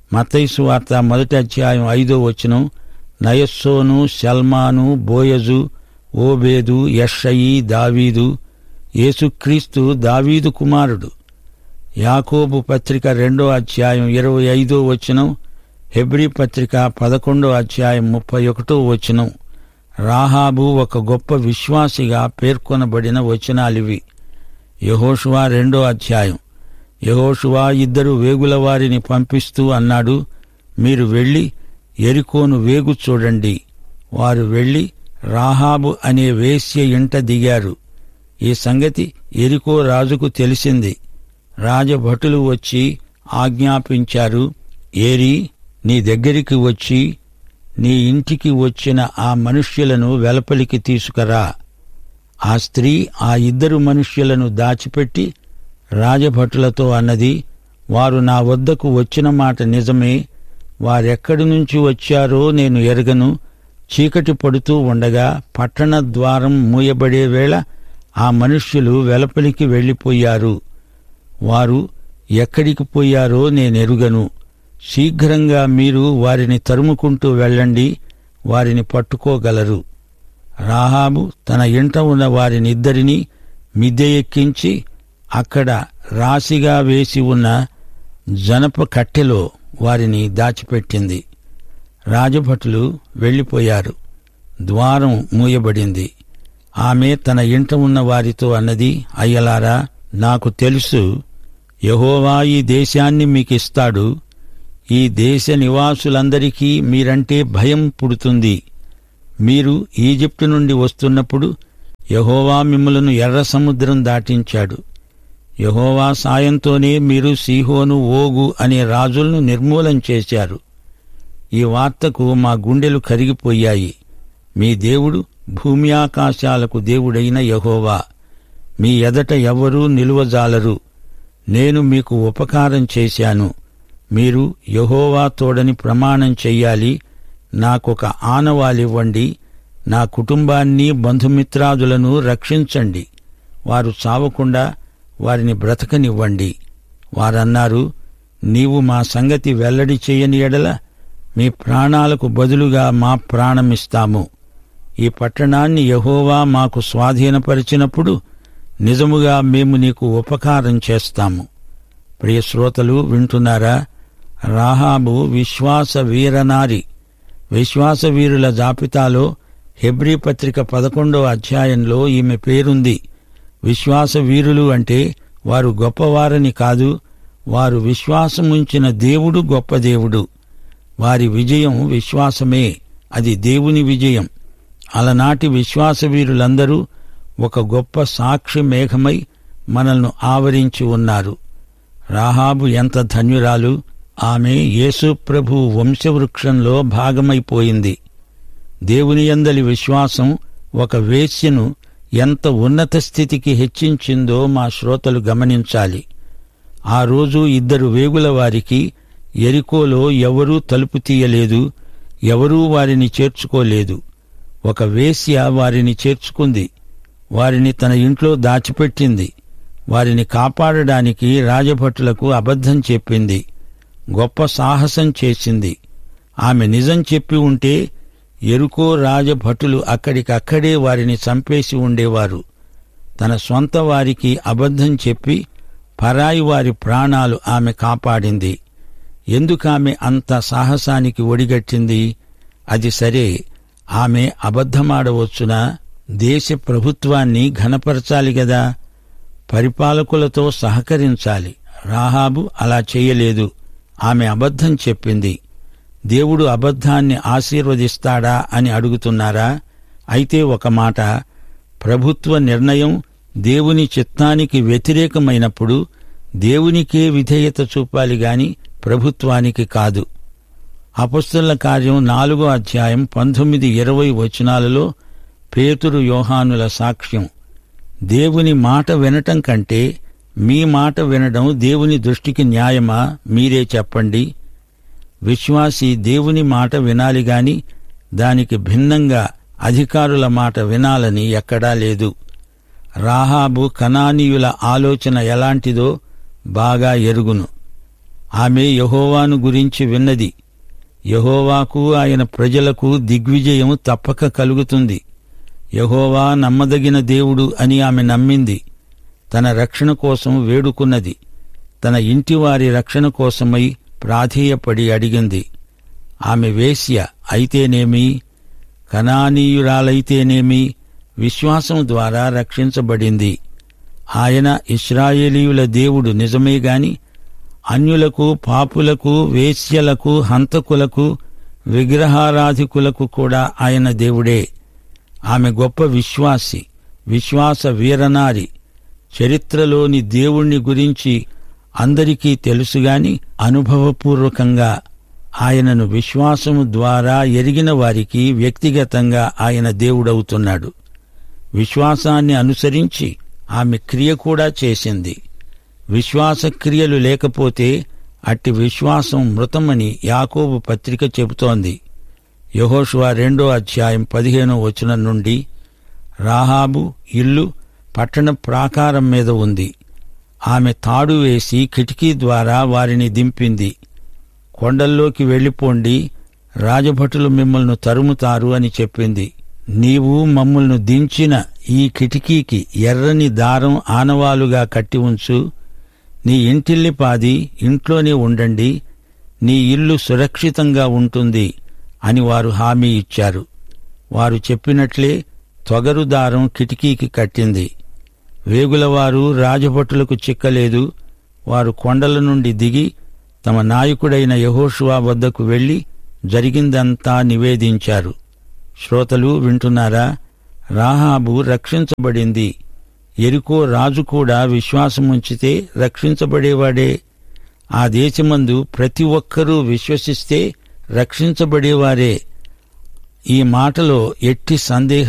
మతైసు వార్త మొదటి అధ్యాయం ఐదో వచనం నయస్సోను శల్మాను బోయజు ఓబేదు యషయి దావీదు యేసుక్రీస్తు దావీదు కుమారుడు యాకోబు పత్రిక రెండో అధ్యాయం ఇరవై ఐదో వచనం హెబ్రీ పత్రిక పదకొండో అధ్యాయం ముప్పై ఒకటో వచనం రాహాబు ఒక గొప్ప విశ్వాసిగా పేర్కొనబడిన వచనాలివి యహోషువా రెండో అధ్యాయం యహోషువా ఇద్దరు వేగుల వారిని పంపిస్తూ అన్నాడు మీరు వెళ్లి ఎరికోను వేగు చూడండి వారు వెళ్లి రాహాబు అనే వేశ్య ఇంట దిగారు ఈ సంగతి ఎరికో రాజుకు తెలిసింది రాజభటులు వచ్చి ఆజ్ఞాపించారు ఏరి నీ దగ్గరికి వచ్చి నీ ఇంటికి వచ్చిన ఆ మనుష్యులను వెలపలికి తీసుకురా ఆ స్త్రీ ఆ ఇద్దరు మనుష్యులను దాచిపెట్టి రాజభటులతో అన్నది వారు నా వద్దకు వచ్చిన మాట నిజమే వారెక్కడి నుంచి వచ్చారో నేను ఎరగను చీకటి పడుతూ ఉండగా పట్టణ ద్వారం మూయబడే వేళ ఆ మనుష్యులు వెలపలికి వెళ్ళిపోయారు వారు ఎక్కడికి పోయారో నేనెరుగను శీఘ్రంగా మీరు వారిని తరుముకుంటూ వెళ్ళండి వారిని పట్టుకోగలరు రాహాబు తన ఇంట ఉన్న వారినిద్దరినీ మిద్దె ఎక్కించి అక్కడ రాశిగా వేసి ఉన్న జనప కట్టెలో వారిని దాచిపెట్టింది రాజభటులు వెళ్ళిపోయారు ద్వారం మూయబడింది ఆమె తన ఇంట ఉన్న వారితో అన్నది అయ్యలారా నాకు తెలుసు యహోవా ఈ దేశాన్ని మీకిస్తాడు ఈ దేశ నివాసులందరికీ మీరంటే భయం పుడుతుంది మీరు ఈజిప్టు నుండి వస్తున్నప్పుడు యహోవా మిమ్మలను ఎర్ర సముద్రం దాటించాడు యహోవా సాయంతోనే మీరు సీహోను ఓగు అనే రాజులను నిర్మూలం చేశారు ఈ వార్తకు మా గుండెలు కరిగిపోయాయి మీ దేవుడు భూమి ఆకాశాలకు దేవుడైన యహోవా మీ ఎదట ఎవ్వరూ నిలువజాలరు నేను మీకు ఉపకారం చేశాను మీరు యహోవా తోడని ప్రమాణం చెయ్యాలి నాకొక ఆనవాలివ్వండి నా కుటుంబాన్ని బంధుమిత్రాదులను రక్షించండి వారు చావకుండా వారిని బ్రతకనివ్వండి వారన్నారు నీవు మా సంగతి వెల్లడి చేయని ఎడల మీ ప్రాణాలకు బదులుగా మా ప్రాణమిస్తాము ఈ పట్టణాన్ని యహోవా మాకు స్వాధీనపరిచినప్పుడు నిజముగా మేము నీకు ఉపకారం చేస్తాము ప్రియ శ్రోతలు వింటున్నారా రాహాబు విశ్వాస వీరనారి విశ్వాస వీరుల జాబితాలో హెబ్రీ పత్రిక పదకొండో అధ్యాయంలో ఈమె పేరుంది విశ్వాస వీరులు అంటే వారు గొప్పవారని కాదు వారు విశ్వాసముంచిన దేవుడు గొప్ప దేవుడు వారి విజయం విశ్వాసమే అది దేవుని విజయం అలనాటి విశ్వాస వీరులందరూ ఒక గొప్ప సాక్షి మేఘమై మనల్ని ఆవరించి ఉన్నారు రాహాబు ఎంత ధన్యురాలు ఆమె యేసు ప్రభు వంశవృక్షంలో భాగమైపోయింది దేవుని యందలి విశ్వాసం ఒక వేశ్యను ఎంత ఉన్నత స్థితికి హెచ్చించిందో మా శ్రోతలు గమనించాలి ఆ రోజు ఇద్దరు వేగుల వారికి ఎరికోలో ఎవరూ తలుపు తీయలేదు ఎవరూ వారిని చేర్చుకోలేదు ఒక వేశ్య వారిని చేర్చుకుంది వారిని తన ఇంట్లో దాచిపెట్టింది వారిని కాపాడడానికి రాజభటులకు అబద్ధం చెప్పింది గొప్ప సాహసం చేసింది ఆమె నిజం చెప్పి ఉంటే ఎరుకో రాజభటులు అక్కడికక్కడే వారిని చంపేసి ఉండేవారు తన సొంత వారికి అబద్ధం చెప్పి పరాయి వారి ప్రాణాలు ఆమె కాపాడింది ఎందుకామె అంత సాహసానికి ఒడిగట్టింది అది సరే ఆమె అబద్ధమాడవచ్చునా దేశ ప్రభుత్వాన్ని ఘనపరచాలి గదా పరిపాలకులతో సహకరించాలి రాహాబు అలా చేయలేదు ఆమె అబద్ధం చెప్పింది దేవుడు అబద్ధాన్ని ఆశీర్వదిస్తాడా అని అడుగుతున్నారా అయితే ఒక మాట ప్రభుత్వ నిర్ణయం దేవుని చిత్తానికి వ్యతిరేకమైనప్పుడు దేవునికే విధేయత చూపాలి గాని ప్రభుత్వానికి కాదు అపస్తుల కార్యం నాలుగో అధ్యాయం పంతొమ్మిది ఇరవై వచనాలలో పేతురు యోహానుల సాక్ష్యం దేవుని మాట వినటం కంటే మీ మాట వినడం దేవుని దృష్టికి న్యాయమా మీరే చెప్పండి విశ్వాసి దేవుని మాట వినాలి గాని దానికి భిన్నంగా అధికారుల మాట వినాలని ఎక్కడా లేదు రాహాబు కనానీయుల ఆలోచన ఎలాంటిదో బాగా ఎరుగును ఆమె యహోవాను గురించి విన్నది యహోవాకు ఆయన ప్రజలకు దిగ్విజయం తప్పక కలుగుతుంది యహోవా నమ్మదగిన దేవుడు అని ఆమె నమ్మింది తన రక్షణ కోసం వేడుకున్నది తన ఇంటివారి రక్షణ కోసమై ప్రాధేయపడి అడిగింది ఆమె వేశ్య అయితేనేమి కనానీయురాలైతేనేమి విశ్వాసం ద్వారా రక్షించబడింది ఆయన ఇస్రాయేలీయుల దేవుడు నిజమే గాని అన్యులకు పాపులకు వేశ్యలకు హంతకులకు విగ్రహారాధికులకు కూడా ఆయన దేవుడే ఆమె గొప్ప విశ్వాసి విశ్వాస వీరనారి చరిత్రలోని దేవుణ్ణి గురించి అందరికీ తెలుసుగాని అనుభవపూర్వకంగా ఆయనను విశ్వాసము ద్వారా ఎరిగిన వారికి వ్యక్తిగతంగా ఆయన దేవుడవుతున్నాడు విశ్వాసాన్ని అనుసరించి ఆమె క్రియ కూడా చేసింది విశ్వాస క్రియలు లేకపోతే అట్టి విశ్వాసం మృతమని యాకోబు పత్రిక చెబుతోంది యహోషువ రెండో అధ్యాయం పదిహేనో వచనం నుండి రాహాబు ఇల్లు పట్టణ ప్రాకారం మీద ఉంది ఆమె తాడు వేసి కిటికీ ద్వారా వారిని దింపింది కొండల్లోకి వెళ్ళిపోండి రాజభటులు మిమ్మల్ని తరుముతారు అని చెప్పింది నీవు మమ్మల్ని దించిన ఈ కిటికీకి ఎర్రని దారం ఆనవాలుగా కట్టి ఉంచు నీ ఇంటిల్లిపాది ఇంట్లోనే ఉండండి నీ ఇల్లు సురక్షితంగా ఉంటుంది అని వారు హామీ ఇచ్చారు వారు చెప్పినట్లే తొగరు దారం కిటికీకి కట్టింది వేగులవారు రాజభటులకు చిక్కలేదు వారు కొండల నుండి దిగి తమ నాయకుడైన యహోషువా వద్దకు వెళ్లి జరిగిందంతా నివేదించారు శ్రోతలు వింటున్నారా రాహాబు రక్షించబడింది ఎరుకో రాజు కూడా విశ్వాసముంచితే రక్షించబడేవాడే ఆ దేశమందు ప్రతి ఒక్కరూ విశ్వసిస్తే రక్షించబడేవారే ఈ మాటలో ఎట్టి సందేహం